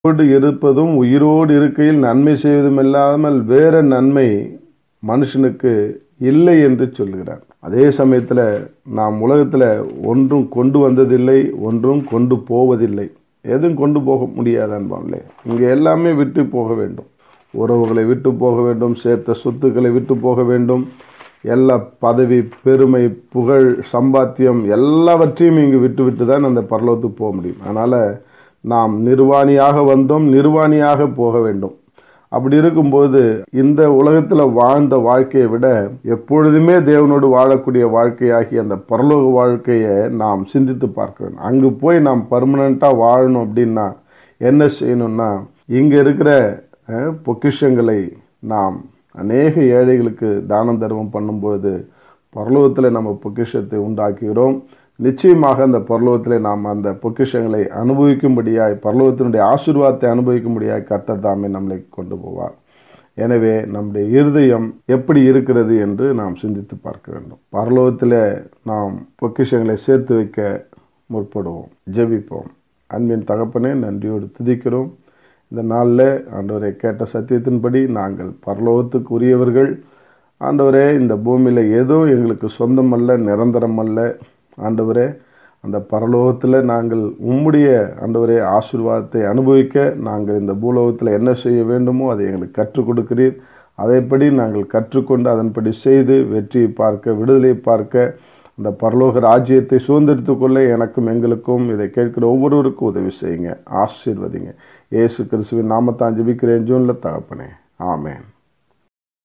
உயிரோடு இருப்பதும் உயிரோடு இருக்கையில் நன்மை செய்வதும் இல்லாமல் வேற நன்மை மனுஷனுக்கு இல்லை என்று சொல்கிறார் அதே சமயத்தில் நாம் உலகத்தில் ஒன்றும் கொண்டு வந்ததில்லை ஒன்றும் கொண்டு போவதில்லை எதுவும் கொண்டு போக முடியாது அன்பாங்களே இங்கே எல்லாமே விட்டு போக வேண்டும் உறவுகளை விட்டு போக வேண்டும் சேர்த்த சொத்துக்களை விட்டு போக வேண்டும் எல்லா பதவி பெருமை புகழ் சம்பாத்தியம் எல்லாவற்றையும் இங்கு விட்டு விட்டு தான் அந்த பரலோகத்துக்கு போக முடியும் அதனால் நாம் நிர்வாணியாக வந்தோம் நிர்வாணியாக போக வேண்டும் அப்படி இருக்கும்போது இந்த உலகத்தில் வாழ்ந்த வாழ்க்கையை விட எப்பொழுதுமே தேவனோடு வாழக்கூடிய வாழ்க்கையாகி அந்த பரலோக வாழ்க்கையை நாம் சிந்தித்து பார்க்க வேண்டும் அங்கு போய் நாம் பர்மனண்ட்டாக வாழணும் அப்படின்னா என்ன செய்யணும்னா இங்கே இருக்கிற அஹ், பொக்கிஷங்களை நாம் அநேக ஏழைகளுக்கு தானம் தர்மம் பண்ணும்போது பரலோகத்தில் நம்ம பொக்கிஷத்தை உண்டாக்குகிறோம் நிச்சயமாக அந்த பரலோகத்தில் நாம் அந்த பொக்கிஷங்களை அனுபவிக்கும்படியாய் பரலோகத்தினுடைய ஆசீர்வாதத்தை அனுபவிக்கும்படியாய் கர்த்தர் தாமே நம்மளை கொண்டு போவார் எனவே நம்முடைய இருதயம் எப்படி இருக்கிறது என்று நாம் சிந்தித்து பார்க்க வேண்டும் பரலோகத்தில் நாம் பொக்கிஷங்களை சேர்த்து வைக்க முற்படுவோம் ஜெபிப்போம் அன்பின் தகப்பனே நன்றியோடு துதிக்கிறோம் இந்த நாளில் ஆண்டவரை கேட்ட சத்தியத்தின்படி நாங்கள் பரலோகத்துக்கு உரியவர்கள் ஆண்டவரே இந்த பூமியில் ஏதோ எங்களுக்கு சொந்தமல்ல நிரந்தரமல்ல ஆண்டவரே அந்த பரலோகத்தில் நாங்கள் உம்முடைய ஆண்டவரே ஆசீர்வாதத்தை அனுபவிக்க நாங்கள் இந்த பூலோகத்தில் என்ன செய்ய வேண்டுமோ அதை எங்களுக்கு கற்றுக் கொடுக்கிறீர் அதைப்படி நாங்கள் கற்றுக்கொண்டு அதன்படி செய்து வெற்றியை பார்க்க விடுதலை பார்க்க அந்த பரலோக ராஜ்யத்தை சுதந்திரித்துக் கொள்ள எனக்கும் எங்களுக்கும் இதை கேட்கிற ஒவ்வொருவருக்கும் உதவி செய்யுங்க ஆசீர்வதிங்க இயேசு கிறிஸ்துவின் நாமத்தான் ஜெபிக்கிறேன் ஜூனில் தகப்பனே ஆமென்